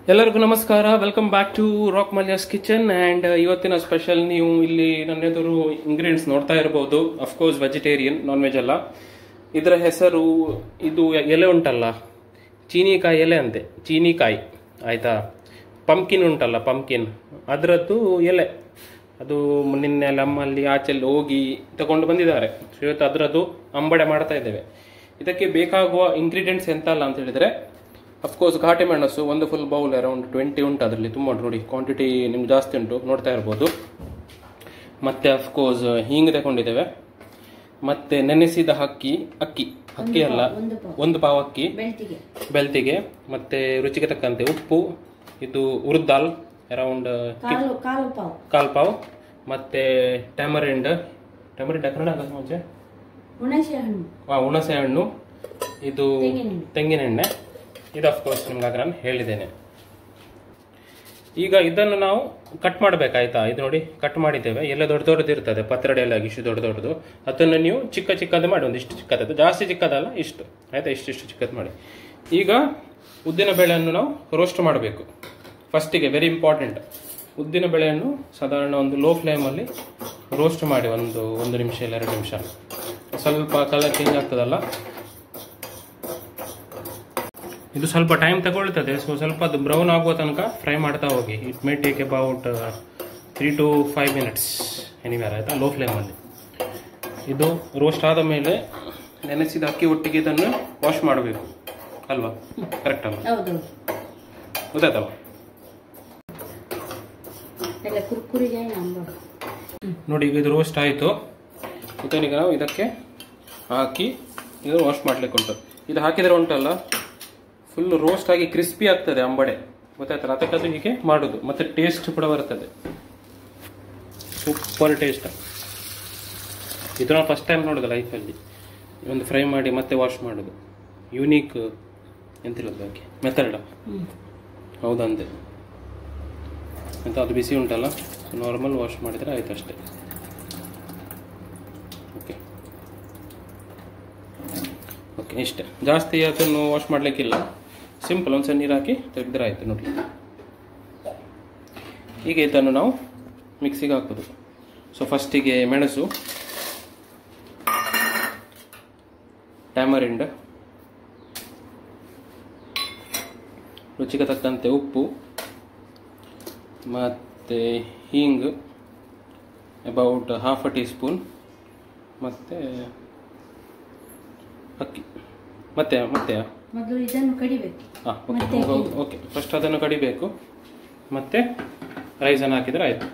ಎಲ್ಲರಿಗೂ ನಮಸ್ಕಾರ welcome back to Rock Mallya's Kitchen and ಇವತ್ತಿನ ಸ್ಪೆಷಲ್ ನೀವು ಇಲ್ಲಿ ನನ್ನ ಎದುರು ಇಂಗ್ರೀಡಿಯೆಂಟ್ಸ್ ನೋಡ್ತಾ ಇರಬಹುದು ಅಫ್ಕೋರ್ಸ್ ವೆಜಿಟೇರಿಯನ್ ನಾನ್ ವೆಜ್ ಅಲ್ಲ ಇದರ ಹೆಸರು ಇದು ಎಲೆ ಉಂಟಲ್ಲ ಚೀನಿಕಾಯಿ ಎಲೆ ಅಂತೆ ಚೀನಿಕಾಯಿ ಆಯ್ತಾ ಪಂಪ್ಕಿನ್ ಉಂಟಲ್ಲ ಪಂಪ್ಕಿನ್ ಅದರದ್ದು ಎಲೆ ಅದು ನಿನ್ನೆ ನಮ್ಮಲ್ಲಿ ಆಚೆಲ್ಲಿ ಹೋಗಿ ತಗೊಂಡು ಬಂದಿದ್ದಾರೆ ಸೊ ಇವತ್ತು ಅದರದ್ದು ಅಂಬಡೆ ಮಾಡ್ತಾ ಇದ್ದೇವೆ ಇದಕ್ಕೆ ಬೇಕಾಗುವ ಇಂಗ್ರೀಡಿಯೆಂಟ್ಸ್ ಎಂತ ಅಲ್ಲ ಅಂತ ಹೇಳಿದ್ರೆ ಅಫ್ಕೋರ್ಸ್ ಘಾಟೆ ಮೆಣಸು ಒಂದು ಫುಲ್ ಬೌಲ್ ಅರೌಂಡ್ ಟ್ವೆಂಟಿ ಉಂಟು ಅದರಲ್ಲಿ ತುಂಬ ಉಂಟು ನೋಡಿ ಕ್ವಾಂಟಿಟಿ ನಿಮ್ಗೆ ಜಾಸ್ತಿ ಉಂಟು ನೋಡ್ತಾ ಇರ್ಬೋದು ಮತ್ತೆ ಅಫ್ಕೋರ್ಸ್ ಹೀಂಗ್ ತಗೊಂಡಿದ್ದೇವೆ ಮತ್ತೆ ನೆನೆಸಿದ ಅಕ್ಕಿ ಅಕ್ಕಿ ಅಕ್ಕಿ ಅಲ್ಲ ಒಂದು ಪಾವ್ ಅಕ್ಕಿ ಬೆಳ್ತಿಗೆ ಬೆಳ್ತಿಗೆ ಮತ್ತೆ ರುಚಿಗೆ ತಕ್ಕಂತೆ ಉಪ್ಪು ಇದು ಉರ್ದ್ ದಾಲ್ ಅರೌಂಡ್ ಕಾಲು ಕಾಲು ಪಾವು ಕಾಲ್ ಪಾವ್ ಮತ್ತೆ ಟ್ಯಾಮರಿಂಡ್ ಟ್ಯಾಮರಿಂಡ್ ಕನ್ನಡ ಅಲ್ಲ ಮುಂಚೆ ಹುಣಸೆ ಹಣ್ಣು ಆ, ಹುಣಸೆ ಹಣ್ಣು ಇದು ತೆಂಗಿನೆಣ್ಣೆ. ತೆಂಗಿನೆಣ್ಣೆ ಇದು ಅಫ್ಕೋರ್ಸ್ ನಿಮ್ಗಾಗಿ ನಾನು ಹೇಳಿದ್ದೇನೆ ಈಗ ಇದನ್ನು ನಾವು ಕಟ್ ಮಾಡಬೇಕಾಯ್ತಾ ಇದು ನೋಡಿ ಕಟ್ ಮಾಡಿದ್ದೇವೆ ಎಲ್ಲ ದೊಡ್ಡ ದೊಡ್ಡದು ಇರ್ತದೆ ಪತ್ರಡೆ ಎಲ್ಲ ಇಷ್ಟು ದೊಡ್ಡ ದೊಡ್ಡದು ಅದನ್ನು ನೀವು ಚಿಕ್ಕ ಚಿಕ್ಕದು ಮಾಡಿ ಒಂದು ಇಷ್ಟು ಚಿಕ್ಕದದ್ದು ಜಾಸ್ತಿ ಚಿಕ್ಕದಲ್ಲ ಇಷ್ಟು ಆಯ್ತಾ ಇಷ್ಟಿಷ್ಟು ಚಿಕ್ಕದು ಮಾಡಿ ಈಗ ಉದ್ದಿನ ಬೇಳೆಯನ್ನು ನಾವು ರೋಸ್ಟ್ ಮಾಡಬೇಕು ಫಸ್ಟಿಗೆ ವೆರಿ ಇಂಪಾರ್ಟೆಂಟ್ ಉದ್ದಿನ ಬೇಳೆಯನ್ನು ಸಾಧಾರಣ ಒಂದು ಲೋ ಫ್ಲೇಮಲ್ಲಿ ರೋಸ್ಟ್ ಮಾಡಿ ಒಂದು ಒಂದು ನಿಮಿಷ ಇಲ್ಲ ಎರಡು ನಿಮಿಷ ಸ್ವಲ್ಪ ಕಲರ್ ಚೇಂಜ್ ಆಗ್ತದಲ್ಲ ಇದು ಸ್ವಲ್ಪ ಟೈಮ್ ತಗೊಳ್ತದೆ ಸೊ ಸ್ವಲ್ಪ ಅದು ಬ್ರೌನ್ ಆಗುವ ತನಕ ಫ್ರೈ ಮಾಡ್ತಾ ಹೋಗಿ it may take about three to five minutes anywhere ಆಯಿತಾ ಲೋ ಫ್ಲೇಮಲ್ಲಿ ಇದು ರೋಸ್ಟ್ ಆದ ಮೇಲೆ ನೆನೆಸಿದ ಅಕ್ಕಿ ಒಟ್ಟಿಗೆ ಇದನ್ನು ವಾಶ್ ಮಾಡಬೇಕು ಅಲ್ವಾ ಕರೆಕ್ಟ್ ಅಲ್ವಾ ಹೌದೌದು ಗೊತ್ತಾಯ್ತಲ್ಲ ಎಲ್ಲ ಕುರ್ಕುರಿಗೆ ನಂಬರ್ ನೋಡಿ ಈಗ ಇದು ರೋಸ್ಟ್ ಆಯಿತು ಈಗ ನಾವು ಇದಕ್ಕೆ ಹಾಕಿ ಇದನ್ನು ವಾಶ್ ಮಾಡ್ಲಿಕ್ಕೆ ಉಂಟು ಇದು ಹಾಕಿದರೆ ಉಂಟಲ್ಲ ಫುಲ್ ರೋಸ್ಟ್ ಆಗಿ ಕ್ರಿಸ್ಪಿ ಆಗ್ತದೆ ಅಂಬಡೆ ಗೊತ್ತಾಯ್ತಲ್ಲ ಅದಕ್ಕದು ಹೀಗೆ ಮಾಡೋದು ಮತ್ತೆ ಟೇಸ್ಟ್ ಕೂಡ ಬರ್ತದೆ ಸೂಪರ್ ಟೇಸ್ಟ್ ಇದು ನಾವು ಫಸ್ಟ್ ಟೈಮ್ ನೋಡೋದು ಲೈಫಲ್ಲಿ ಒಂದು ಫ್ರೈ ಮಾಡಿ ಮತ್ತೆ ವಾಶ್ ಮಾಡೋದು ಯೂನಿಕ್ ಎಂತಿಲ್ಲ ಅದಕ್ಕೆ ಮೆಥಡ್ ಹೌದಂತೆ ಅಂತ ಅದು ಬಿಸಿ ಉಂಟಲ್ಲ ನಾರ್ಮಲ್ ವಾಶ್ ಮಾಡಿದರೆ ಆಯ್ತು ಅಷ್ಟೇ ಓಕೆ ಓಕೆ ಇಷ್ಟೇ ಜಾಸ್ತಿ ಅದನ್ನು ವಾಶ್ ಮಾಡಲಿಕ್ಕಿಲ್ಲ ಸಿಂಪಲ್ ಒಂದು ಸಣ್ಣ ನೀರು ಹಾಕಿ ತೆಗೆದ್ರೆ ಆಯಿತು ನೋಡಿ ಈಗ ಇದನ್ನು ನಾವು ಮಿಕ್ಸಿಗೆ ಹಾಕೋದು ಸೊ ಫಸ್ಟಿಗೆ ಮೆಣಸು ಟ್ಯಾಮರಿಂಡ್ ರುಚಿಗೆ ತಕ್ಕಂತೆ ಉಪ್ಪು ಮತ್ತು ಹೀಂಗ್ about half a teaspoon ಮತ್ತು ಅಕ್ಕಿ ಮತ್ತೆ ಮತ್ತೆ ಮೊದಲು ಇದನ್ನು ಕಡಿಬೇಕು ಹಾಂ ಮತ್ತೆ ಓಕೆ ಓಕೆ ಫಸ್ಟ್ ಅದನ್ನು ಕಡಿಬೇಕು ಮತ್ತೆ ರೈಸನ್ನು ಹಾಕಿದರೆ ಆಯಿತು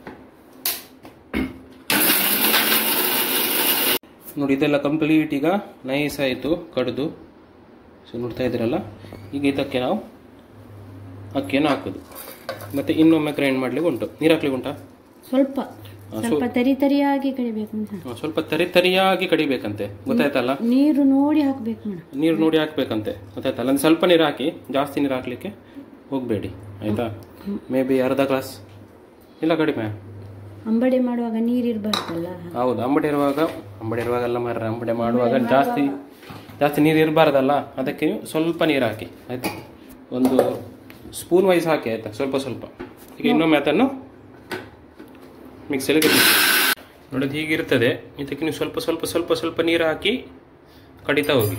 ನೋಡಿ ಇದೆಲ್ಲ ಕಂಪ್ಲೀಟ್ ಈಗ ನೈಸ್ ಆಯಿತು ಕಡ್ದು ಸೊ ನೋಡ್ತಾ ಇದ್ದೀರಲ್ಲ ಈಗ ಇದಕ್ಕೆ ನಾವು ಅಕ್ಕಿಯನ್ನು ಹಾಕೋದು ಮತ್ತೆ ಇನ್ನೊಮ್ಮೆ ಗ್ರೈಂಡ್ ಮಾಡ್ಲಿಕ್ಕೆ ಉಂಟು ನೀರು ಹಾಕ್ಲಿಕ್ಕೆ ಉಂಟಾ ಸ್ವಲ್ಪ ಸ್ವಲ್ಪ ತರಿ ತರಿಯಾಗಿ ಕಡಿಬೇಕು ಅಂತ ಹ, ಸ್ವಲ್ಪ ತರಿ ತರಿಯಾಗಿ ಕಡಿಬೇಕಂತೆ ಗೊತ್ತಾಯ್ತಲ್ಲ ನೀರು ನೋಡಿ ಹಾಕ್ಬೇಕು ಮೇಡಮ್ ನೀರು ನೋಡಿ ಹಾಕ್ಬೇಕಂತೆ ಗೊತ್ತಾಯ್ತಲ್ಲ ಅಂದ್ರೆ ಸ್ವಲ್ಪ ನೀರು ಹಾಕಿ ಜಾಸ್ತಿ ನೀರು ಹಾಕ್ಲಿಕ್ಕೆ ಹೋಗಬೇಡಿ ಆಯ್ತಾ ಮೇ ಬಿ ಅರ್ಧ ಗ್ಲಾಸ್ ಇಲ್ಲ ಕಡಿಮೆ ಅಂಬಡೆ ಮಾಡುವಾಗ ನೀರು ಇರಬಾರ್ದಲ್ಲ ಹೌದು ಅಂಬಡೆ ಇರುವಾಗ ಅಂಬಡೆ ಇರುವಾಗೆಲ್ಲ ಮಾರ್ರೆ ಅಂಬಡೆ ಮಾಡುವಾಗ ಜಾಸ್ತಿ ಜಾಸ್ತಿ ನೀರು ಇರಬಾರ್ದಲ್ಲ ಅದಕ್ಕೆ ನೀವು ಸ್ವಲ್ಪ ನೀರು ಹಾಕಿ ಆಯ್ತಾ ಒಂದು ಸ್ಪೂನ್ ವೈಸ್ ಹಾಕಿ ಆಯ್ತಾ ಸ್ವಲ್ಪ ಸ್ವಲ್ಪ ಈಗ ಇನ್ನೊಮ್ಮೆ ಅದನ್ನು ಮಿಕ್ಸಿಯಲ್ಲಿ ಕಟ್ಟಿ ನೋಡೋದು ಹೀಗಿರ್ತದೆ ಇದಕ್ಕೆ ನೀವು ಸ್ವಲ್ಪ ಸ್ವಲ್ಪ ಸ್ವಲ್ಪ ಸ್ವಲ್ಪ ನೀರು ಹಾಕಿ ಕಡಿತಾ ಹೋಗಿ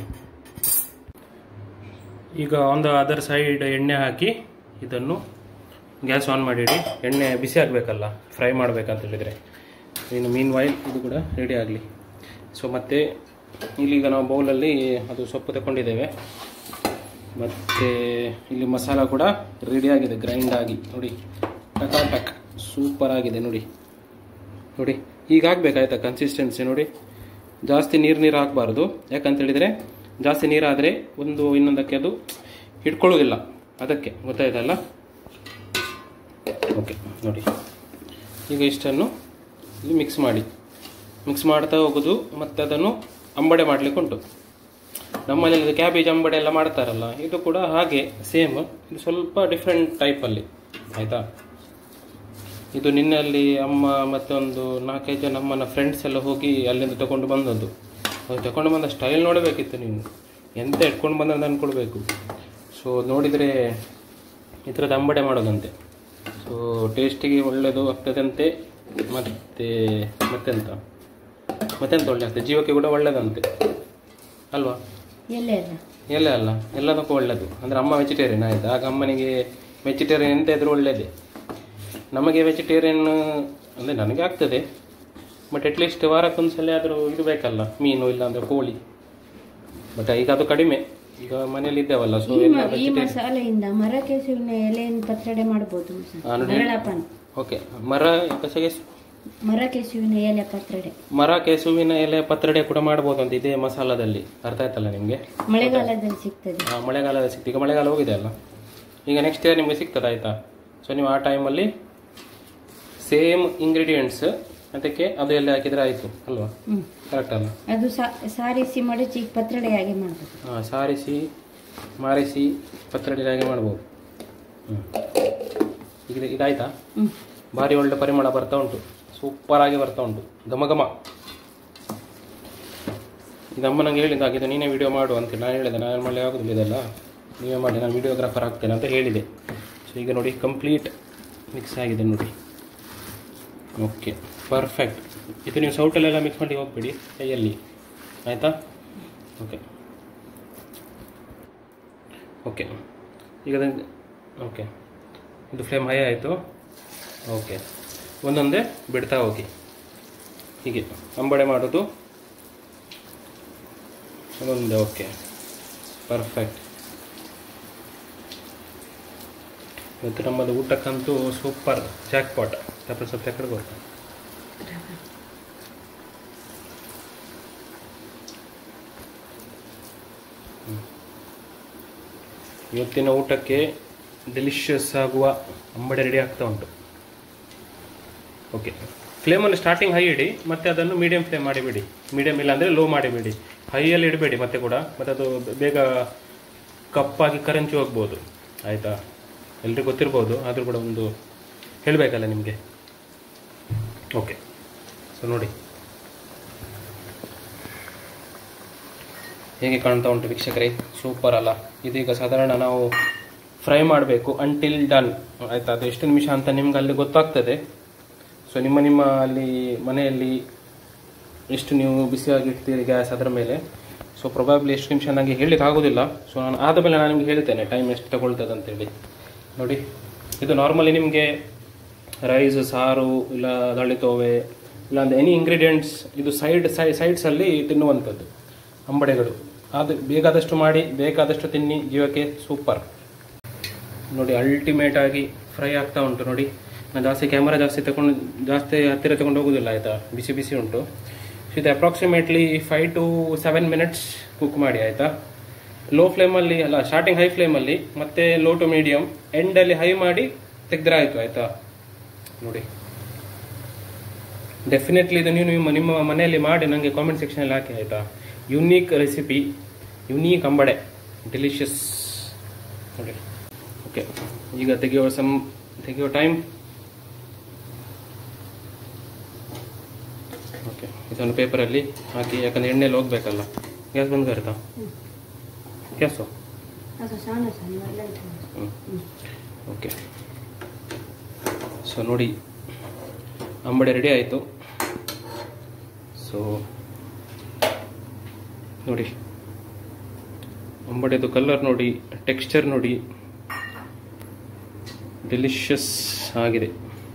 ಈಗ ಒಂದು ಅದರ್ ಸೈಡ್ ಎಣ್ಣೆ ಹಾಕಿ ಇದನ್ನು ಗ್ಯಾಸ್ ಆನ್ ಮಾಡಿಡಿ ಎಣ್ಣೆ ಬಿಸಿ ಆಗಬೇಕಲ್ಲ ಫ್ರೈ ಮಾಡಬೇಕಂತ ಹೇಳಿದರೆ ಇನ್ನು ಮೀನ್ ವಾಯಿಲ್ ಇದು ಕೂಡ ರೆಡಿ ಆಗಲಿ ಸೊ ಮತ್ತೆ ಇಲ್ಲೀಗ ನಾವು ಬೌಲಲ್ಲಿ ಅದು ಸೊಪ್ಪು ತಗೊಂಡಿದ್ದೇವೆ ಮತ್ತು ಇಲ್ಲಿ ಮಸಾಲ ಕೂಡ ರೆಡಿ ಆಗಿದೆ ಗ್ರೈಂಡ್ ಆಗಿ ನೋಡಿ ಟಕಾಟಕ್ ಸೂಪರ್ ಆಗಿದೆ ನೋಡಿ ನೋಡಿ ಈಗ ಹಾಕ್ಬೇಕಾಯ್ತಾ ಕನ್ಸಿಸ್ಟೆನ್ಸಿ ನೋಡಿ ಜಾಸ್ತಿ ನೀರು ನೀರು ಹಾಕಬಾರ್ದು ಯಾಕಂತ ಹೇಳಿದರೆ ಜಾಸ್ತಿ ನೀರಾದರೆ ಒಂದು ಇನ್ನೊಂದಕ್ಕೆ ಅದು ಹಿಡ್ಕೊಳ್ಳೋದಿಲ್ಲ ಅದಕ್ಕೆ ಗೊತ್ತಾಯ್ತಲ್ಲ ಓಕೆ ನೋಡಿ ಈಗ ಇಷ್ಟನ್ನು ಇಲ್ಲಿ ಮಿಕ್ಸ್ ಮಾಡಿ ಮಿಕ್ಸ್ ಮಾಡ್ತಾ ಹೋಗೋದು ಮತ್ತು ಅದನ್ನು ಅಂಬಡೆ ಮಾಡಲಿಕ್ಕೆ ಉಂಟು ನಮ್ಮಲ್ಲಿ ಇದು ಕ್ಯಾಬೇಜ್ ಅಂಬಡೆ ಎಲ್ಲ ಮಾಡ್ತಾರಲ್ಲ ಇದು ಕೂಡ ಹಾಗೆ ಸೇಮ್ ಇದು ಸ್ವಲ್ಪ ಡಿಫ್ರೆಂಟ್ ಟೈಪಲ್ಲಿ ಆಯಿತಾ ಇದು ನಿನ್ನಲ್ಲಿ ಅಮ್ಮ ಮತ್ತೆ ಒಂದು ನಾಲ್ಕೈದು ಜನ ನಮ್ಮನ್ನ ಫ್ರೆಂಡ್ಸ್ ಎಲ್ಲ ಹೋಗಿ ಅಲ್ಲಿಂದ ತಗೊಂಡು ಬಂದದ್ದು ಅದು ತಗೊಂಡು ಬಂದ ಸ್ಟೈಲ್ ನೋಡಬೇಕಿತ್ತು ನೀನು ಎಂತ ಇಟ್ಕೊಂಡು ಬಂದಂತ ಅಂದ್ಕೊಳ್ಬೇಕು ಸೊ ನೋಡಿದರೆ ಈ ಥರದ ಅಂಬಡೆ ಮಾಡೋದಂತೆ ಸೊ ಟೇಸ್ಟಿಗೆ ಒಳ್ಳೆಯದು ಆಗ್ತದಂತೆ ಮತ್ತು ಮತ್ತೆಂತ ಮತ್ತೆಂತ ಒಳ್ಳೆ ಆಗ್ತದೆ ಜೀವಕ್ಕೆ ಕೂಡ ಒಳ್ಳೆಯದಂತೆ ಅಲ್ವಾ ಎಲ್ಲ ಎಲ್ಲ ಎಲ್ಲ ಅಲ್ಲ ಎಲ್ಲದಕ್ಕೂ ಒಳ್ಳೆಯದು ಅಂದರೆ ಅಮ್ಮ ವೆಜಿಟೇರಿಯನ್ ಆಯಿತು ಆಗ ಅಮ್ಮನಿಗೆ ವೆಜಿಟೇರಿಯನ್ ಎಂತ ಇದ್ರೂ ಒಳ್ಳೆಯದೇ ನಮಗೆ ವೆಜಿಟೇರಿಯನ್ ಅಂದರೆ ನನಗೆ ಆಗ್ತದೆ ಬಟ್ ಅಟ್ಲೀಸ್ಟ್ ವಾರಕ್ಕೊಂದ್ಸಲ ಆದರೂ ಇದು ಬೇಕಲ್ಲ ಮೀನು ಇಲ್ಲಾಂದರೆ ಕೋಳಿ ಬಟ್ ಈಗ ಅದು ಕಡಿಮೆ ಈಗ ಮನೇಲಿ ಇದ್ದೇವಲ್ಲ ಸೊ ಈ ಎಲ್ಲ ಮ- ಈ ಮಸಾಲೆಯಿಂದ ಮರಕೆಸುವಿನ ಎಲೆಯನ್ನು ಪತ್ರೊಡೆ ಮಾಡಬಹುದು ಆ, ನೋಡಿ. ಮರಳಪ್ಪನ ಓಕೆ ಮರ ಕಸಗೆ ಮರಕೆಸುವಿನ ಎಲೆ ಪತ್ರೊಡೆ ಮರ ಕೆಸುವಿನ ಎಲೆ ಪತ್ರಡೆ ಕೂಡ ಮಾಡ್ಬೋದು ಅಂತ ಇದೇ ಮಸಾಲದಲ್ಲಿ ಅರ್ಥ ಆಯ್ತಲ್ಲ ನಿಮಗೆ ಮಳೆಗಾಲದಲ್ಲಿ ಸಿಗ್ತದೆ ಮಳೆಗಾಲ ಸಿಕ್ತು ಈಗ ಮಳೆಗಾಲ ಹೋಗಿದೆ ಅಲ್ಲ ಈಗ ನೆಕ್ಸ್ಟ್ ಇಯರ್ ನಿಮಗೆ ಸಿಗ್ತದೆ ಆಯಿತಾ ಸೊ ನೀವು ಆ ಟೈಮಲ್ಲಿ ಸೇಮ್ ಇಂಗ್ರೀಡಿಯೆಂಟ್ಸ್ ಅದಕ್ಕೆ ಅದು ಎಲ್ಲ ಹಾಕಿದರೆ ಆಯಿತು ಅಲ್ವಾ ಹ್ಮ್ ಕರೆಕ್ಟ್ ಅಲ್ಲ ಅದು ಸಾ- ಸಾರಿಸಿ ಮಡಚಿ ಪತ್ರೊಡೆಯಾಗಿ ಮಾಡಬಹುದು ಹಾಂ ಸಾರಿಸಿ ಮಾರಿಸಿ ಪತ್ರಡೆ ಹಾಗೆ ಮಾಡ್ಬೋದು ಹ್ಞೂ ಈಗ ಇದು- ಇದಾಯ್ತಾ ಹ್ಮ್ ಭಾರಿ ಒಳ್ಳೆ ಪರಿಮಳ ಬರ್ತಾ ಉಂಟು ಸೂಪರ್ ಆಗಿ ಬರ್ತಾ ಉಂಟು ಘಮ ಘಮ ಇದು ಅಮ್ಮ ನಂಗೆ ಹೇಳಿದ್ದು ಹಾಗಿದ್ದು ನೀನೇ ವಿಡಿಯೋ ಮಾಡು ಅಂತ ನಾನು ಹೇಳಿದೆ ನಾನು ಮಾಡಲಿ ಆಗೋದಿಲ್ಲ ಇದೆಲ್ಲ ನೀವೇ ಮಾಡಿ ನಾನು ವಿಡಿಯೋಗ್ರಾಫರ್ ಆಗ್ತೇನೆ ಅಂತ ಹೇಳಿದೆ ಸೊ ಈಗ ನೋಡಿ ಕಂಪ್ಲೀಟ್ ಮಿಕ್ಸ್ ಆಗಿದೆ ನೋಡಿ ಓಕೆ ಪರ್ಫೆಕ್ಟ್ ಇದು ನೀವು ಸೌಟಲ್ಲೆಲ್ಲ ಮಿಕ್ಸ್ ಮಾಡಿ ಹೋಗ್ಬೇಡಿ ಕೈಯಲ್ಲಿ ಆಯಿತಾ ಓಕೆ ಓಕೆ ಈಗ ಅದನ್ನ- ಓಕೆ ಇದು ಫ್ಲೇಮ್ ಹೈ ಆಯಿತು ಓಕೆ ಒಂದೊಂದೇ ಬಿಡ್ತಾ ಹೋಗಿ ಹೀಗೆ ಅಂಬಡೆ ಮಾಡೋದು ಒಂದೊಂದೇ ಓಕೆ ಪರ್ಫೆಕ್ಟ್ ಇವತ್ತು ನಮ್ಮದು ಊಟಕ್ಕಂತೂ ಸೂಪರ್ ಜಾಕ್ ಪಾಟ್ ಸ್ವಲ್ಪ ಸ್ವಲ್ಪ ಕಡೆ ಗೊತ್ತಾ ಇವತ್ತಿನ ಊಟಕ್ಕೆ ಡೆಲಿಷಿಯಸ್ ಆಗುವ ಅಂಬಡೆ ರೆಡಿ ಆಗ್ತಾ ಉಂಟು ಓಕೆ ಫ್ಲೇಮನ್ನು ಸ್ಟಾರ್ಟಿಂಗ್ ಹೈ ಇಡಿ ಮತ್ತೆ ಅದನ್ನು ಮೀಡಿಯಂ ಫ್ಲೇಮ್ ಮಾಡಿಬಿಡಿ ಮೀಡಿಯಂ ಇಲ್ಲ ಅಂದರೆ ಲೋ ಮಾಡಿಬಿಡಿ ಹೈಯಲ್ಲಿ ಇಡಬೇಡಿ ಮತ್ತೆ ಕೂಡ ಮತ್ತೆ ಅದು ಬೇಗ ಕಪ್ಪಾಗಿ ಕರಂಚಿ ಹೋಗ್ಬೋದು ಆಯಿತಾ ಎಲ್ರಿಗೂ ಗೊತ್ತಿರ್ಬೋದು ಆದರೂ ಕೂಡ ಒಂದು ಹೇಳಬೇಕಲ್ಲ ನಿಮಗೆ ಓಕೆ ಸೊ ನೋಡಿ ಹೇಗೆ ಕಾಣ್ತಾ ಉಂಟು ವೀಕ್ಷಕರೇ ಸೂಪರ್ ಅಲ್ಲ ಇದೀಗ ಸಾಧಾರಣ ನಾವು ಫ್ರೈ ಮಾಡಬೇಕು ಅಂಟಿಲ್ ಡನ್ ಆಯ್ತಾ ಅದು ಎಷ್ಟು ನಿಮಿಷ ಅಂತ ನಿಮ್ಗೆ ಅಲ್ಲಿ ಗೊತ್ತಾಗ್ತದೆ ಸೊ ನಿಮ್ಮ ನಿಮ್ಮ ಅಲ್ಲಿ ಮನೆಯಲ್ಲಿ ಎಷ್ಟು ನೀವು ಬಿಸಿಯಾಗಿ ಇಡ್ತೀರಿ ಗ್ಯಾಸ್ ಅದರ ಮೇಲೆ ಸೊ ಪ್ರೊಬಾಬ್ಲಿ ಎಷ್ಟು ನಿಮಿಷ ನನಗೆ ಹೇಳಲಿಕ್ಕೆ ಆಗೋದಿಲ್ಲ ಸೊ ನಾನು ಆದ ಮೇಲೆ ನಾನು ನಿಮ್ಗೆ ಹೇಳ್ತೇನೆ ಟೈಮ್ ಎಷ್ಟು ತಗೊಳ್ತದೆ ಅಂತೇಳಿ ನೋಡಿ ಇದು ನಾರ್ಮಲಿ ನಿಮಗೆ ರೈಸ್ ಸಾರು ಇಲ್ಲ ದಳಿತೋವೆ ಇಲ್ಲ ಅಂದ್ರೆ ಎನಿ ಇಂಗ್ರೀಡಿಯೆಂಟ್ಸ್ ಇದು ಸೈಡ್ ಸೈ ಸೈಡ್ಸಲ್ಲಿ ತಿನ್ನುವಂಥದ್ದು ಅಂಬಡೆಗಳು ಅದು ಬೇಕಾದಷ್ಟು ಮಾಡಿ ಬೇಕಾದಷ್ಟು ತಿನ್ನಿ ಜೀವಕ್ಕೆ ಸೂಪರ್ ನೋಡಿ ಅಲ್ಟಿಮೇಟ್ ಆಗಿ ಫ್ರೈ ಆಗ್ತಾ ಉಂಟು ನೋಡಿ ನಾನು ಜಾಸ್ತಿ ಕ್ಯಾಮರಾ ಜಾಸ್ತಿ ತಗೊಂಡು ಜಾಸ್ತಿ ಹತ್ತಿರ ತಗೊಂಡು ಹೋಗೋದಿಲ್ಲ ಆಯಿತಾ ಬಿಸಿ ಬಿಸಿ ಉಂಟು ಸೊ ಇದು approximately five to seven minutes cook ಮಾಡಿ ಆಯಿತಾ ಲೋ ಫ್ಲೇಮಲ್ಲಿ ಅಲ್ಲ ಸ್ಟಾರ್ಟಿಂಗ್ ಹೈ ಫ್ಲೇಮಲ್ಲಿ ಮತ್ತೆ ಲೋ ಟು ಮೀಡಿಯಂ ಎಂಡಲ್ಲಿ ಹೈ ಮಾಡಿ ತೆಗೆದ್ರೆ ಆಯಿತು ಆಯಿತಾ ನೋಡಿ ಡೆಫಿನೆಟ್ಲಿ ಇದು ನೀವು ನಿಮ್ಮ ನಿಮ್ಮ ಮನೆಯಲ್ಲಿ ಮಾಡಿ ನನಗೆ ಕಾಮೆಂಟ್ ಸೆಕ್ಷನಲ್ಲಿ ಹಾಕಿ ಆಯಿತಾ ಯುನೀಕ್ ರೆಸಿಪಿ ಯುನೀಕ್ ಅಂಬಡೆ ಡೆಲಿಷಿಯಸ್ ನೋಡಿ ಓಕೆ ಈಗ ತೆಗೆಯುವ ಸಮ್ ತೆಗೆಯುವ ಟೈಮ್ ಓಕೆ ಇದನ್ನು ಪೇಪರಲ್ಲಿ ಹಾಕಿ ಯಾಕಂದ್ರೆ ಎಣ್ಣೆಲಿ ಹೋಗ್ಬೇಕಲ್ಲ ಗ್ಯಾಸ್ ಬಂದ್ ಕರಿತಾ ಗ್ಯಾಸು ಅದು ಸಣ್ಣ ಸಣ್ಣ ಎಲ್ಲ ಇದೆ. ಹ್ಞೂ ಓಕೆ ಸೊ ನೋಡಿ ಅಂಬಡೆ ರೆಡಿ ಆಯಿತು ಸೊ ನೋಡಿ ಅಂಬಡೆದು ಕಲರ್ ನೋಡಿ ಟೆಕ್ಸ್ಚರ್ ನೋಡಿ ಡೆಲಿಷಿಯಸ್ ಆಗಿದೆ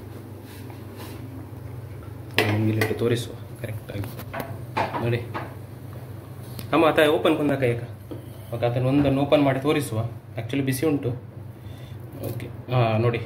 ನಿಮಗೆ ತೋರಿಸುವ ಕರೆಕ್ಟಾಗಿ ನೋಡಿ ಅಮ್ಮ ಆತ ಓಪನ್ ಕೊಂದಾಕ ಈಗ ಓಕೆ ಅದನ್ನು ಒಂದನ್ನು ಓಪನ್ ಮಾಡಿ ತೋರಿಸುವ ಆ್ಯಕ್ಚುಲಿ ಬಿಸಿ ಉಂಟು ಓಕೆ ಹಾಂ ನೋಡಿ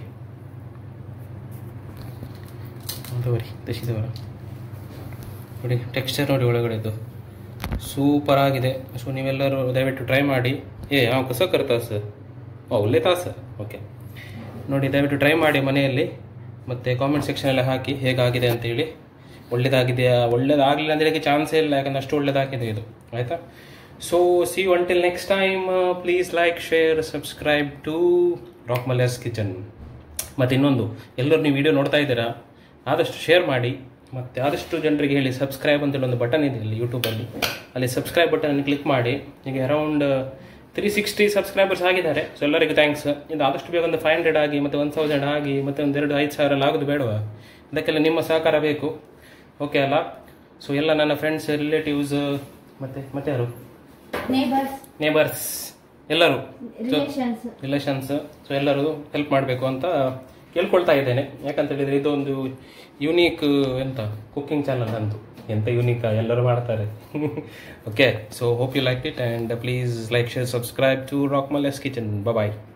ತೋರಿ ದಶಿದವರ ನೋಡಿ ಟೆಕ್ಸ್ಚರ್ ನೋಡಿ ಒಳಗಡೆದು ಸೂಪರ್ ಆಗಿದೆ ಸೊ ನೀವೆಲ್ಲರೂ ದಯವಿಟ್ಟು ಟ್ರೈ ಮಾಡಿ ಏ ಹಾಂ ಕಸ ಕರ್ತಾಸ ಓ ಒಳ್ಳೆ ತಾಸ ಓಕೆ ನೋಡಿ ದಯವಿಟ್ಟು ಟ್ರೈ ಮಾಡಿ ಮನೆಯಲ್ಲಿ ಮತ್ತು ಕಾಮೆಂಟ್ ಸೆಕ್ಷನಲ್ಲಿ ಹಾಕಿ ಹೇಗಾಗಿದೆ ಅಂತೇಳಿ ಒಳ್ಳೇದಾಗಿದೆಯಾ ಒಳ್ಳೇದಾಗಲಿಲ್ಲ ಅಂದರೆ ಇದಕ್ಕೆ ಚಾನ್ಸೇ ಇಲ್ಲ ಯಾಕಂದ್ರೆ ಅಷ್ಟು ಒಳ್ಳೇದಾಗಿದೆ ಇದು ಆಯಿತಾ so see you until next time please like share subscribe to Rock Mallya's Kitchen ಮತ್ತು ಇನ್ನೊಂದು ಎಲ್ಲರೂ ನೀವು ವಿಡಿಯೋ ನೋಡ್ತಾ ಇದ್ದೀರಾ ಆದಷ್ಟು ಶೇರ್ ಮಾಡಿ ಮತ್ತು ಆದಷ್ಟು ಜನರಿಗೆ ಹೇಳಿ ಸಬ್ಸ್ಕ್ರೈಬ್ ಅಂತೇಳಿ ಒಂದು ಬಟನ್ ಇದೆ ಇಲ್ಲಿ ಯೂಟ್ಯೂಬಲ್ಲಿ ಅಲ್ಲಿ ಸಬ್ಸ್ಕ್ರೈಬ್ ಬಟನ್ ಕ್ಲಿಕ್ ಮಾಡಿ ಈಗ ಅರೌಂಡ್ ತ್ರೀ ಸಿಕ್ಸ್ಟಿ ಸಬ್ಸ್ಕ್ರೈಬರ್ಸ್ ಆಗಿದ್ದಾರೆ ಸೊ ಎಲ್ಲರಿಗೂ ಥ್ಯಾಂಕ್ಸ್ ಇದು ಆದಷ್ಟು ಬೇಗ ಒಂದು ಫೈವ್ ಹಂಡ್ರೆಡ್ ಆಗಿ ಮತ್ತು ಒನ್ ತೌಸಂಡ್ ಆಗಿ ಮತ್ತು ಒಂದು ಎರಡು ಐದು ಸಾವಿರ ಎಲ್ಲ ಆಗೋದು ಬೇಡವಾ ಅದಕ್ಕೆಲ್ಲ ನಿಮ್ಮ ಸಹಕಾರ ಬೇಕು ಓಕೆ ಅಲ್ಲ ಸೊ ಎಲ್ಲ ನನ್ನ ಫ್ರೆಂಡ್ಸ್ ರಿಲೇಟಿವ್ಸ್ ಮತ್ತೆ ಮತ್ತೆ ಯಾರು ನೇಬರ್ಸ್ ನೇಬರ್ಸ್ ಎಲ್ಲರೂ ರಿಲೇಷನ್ಸ್ ರಿಲೇಷನ್ಸ್ ಸೊ ಎಲ್ಲರೂ ಹೆಲ್ಪ್ ಮಾಡಬೇಕು ಅಂತ ಕೇಳ್ಕೊಳ್ತಾ ಇದ್ದೇನೆ ಯಾಕಂತ ಹೇಳಿದ್ರೆ ಇದೊಂದು ಯುನೀಕ್ ಎಂತ ಕುಕ್ಕಿಂಗ್ ಚಾನಲ್ ಅಂತು ಎಂತ ಯುನೀಕ್ ಎಲ್ಲರೂ ಮಾಡ್ತಾರೆ okay so hope you like it and please like share subscribe to Rock Mallya's Kitchen bye